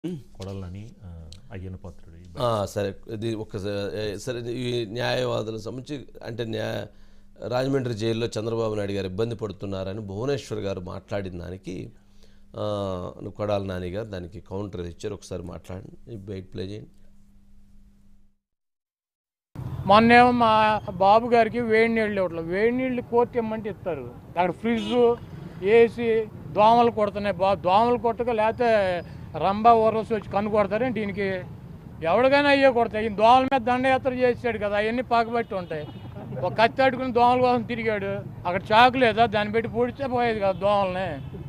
కొడాలని అయ్యన పాత్రుడు ఆ, సరే ఇది ఒక సరే ఈ న్యాయవాదులకు సంబంధించి అంటే న్యాయ రాజమండ్రి జైల్లో చంద్రబాబు నాయుడు గారు ఇబ్బంది పడుతున్నారని భువనేశ్వర్ గారు మాట్లాడిన దానికి ఆ, కొడాల నాని గారు దానికి కౌంటర్ ఇచ్చారు ఒకసారి మాట్లాడండి ఈ బయట ప్లే చేయండి మొన్నేమో మా బాబు గారికి వేడి నీళ్ళు ఇవ్వట్లేదు వేడి నీళ్ళు కోర్టు ఇమ్మంటే ఇస్తారు అక్కడ ఫ్రిడ్జ్ ఏసీ దోమలు కొడుతున్నాయి బా దోమలు కొట్టక లేకపోతే రంబా ఊరసి వచ్చి కన్ను కొడతారు దీనికి ఎవరికైనా అయ్యే కొడతాయి ఈ దోమల మీద దండయాత్ర చేసాడు కదా అవన్నీ పాకబట్టి ఉంటాయి ఒక కత్తి అడుకుని దోమల కోసం తిరిగాడు అక్కడ చాకు లేదా దాన్ని పెట్టి పొడిచే పోయేది కదా దోమల్ని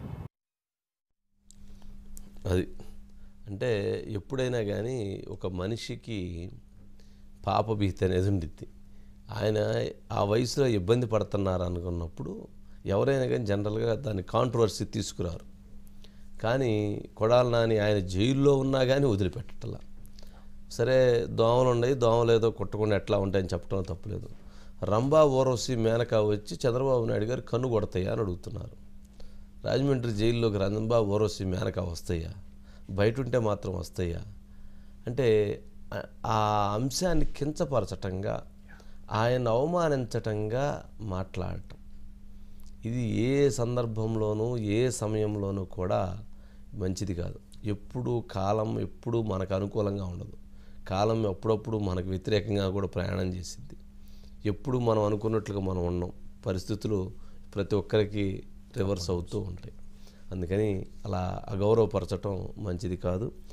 అది అంటే ఎప్పుడైనా కానీ ఒక మనిషికి పాపభీతి అనేది ఉండిద్ది ఆయన ఆ వయసులో ఇబ్బంది పడుతున్నారు అనుకున్నప్పుడు ఎవరైనా కానీ జనరల్గా దాన్ని కాంట్రవర్సీ తీసుకురారు కానీ కొడాల నాని ఆయన జైల్లో ఉన్నా కానీ వదిలిపెట్టట్లా సరే దోమలు ఉన్నాయి దోమలు ఏదో కుట్టకుండా ఎట్లా ఉంటాయని చెప్పడం తప్పలేదు రంభా ఓరవసి మేనకా వచ్చి చంద్రబాబు నాయుడు గారు కన్ను కొడతాయా అని అడుగుతున్నారు రాజమండ్రి జైల్లోకి రంభా ఓరవసి మేనకా వస్తాయా బయట ఉంటే మాత్రం వస్తాయా అంటే ఆ- ఆ అంశాన్ని కించపరచటంగా ఆయన అవమానించటంగా మాట్లాడటం ఇది ఏ సందర్భంలోనూ ఏ సమయంలోనూ కూడా మంచిది కాదు ఎప్పుడు కాలం ఎప్పుడు మనకు అనుకూలంగా ఉండదు కాలం అప్పుడప్పుడు మనకు వ్యతిరేకంగా కూడా ప్రయాణం చేసిద్ది ఎప్పుడు మనం అనుకున్నట్లుగా మనం ఉన్నాం పరిస్థితులు ప్రతి ఒక్కరికి రివర్స్ అవుతూ ఉంటాయి అందుకని అలా అగౌరవపరచటం మంచిది కాదు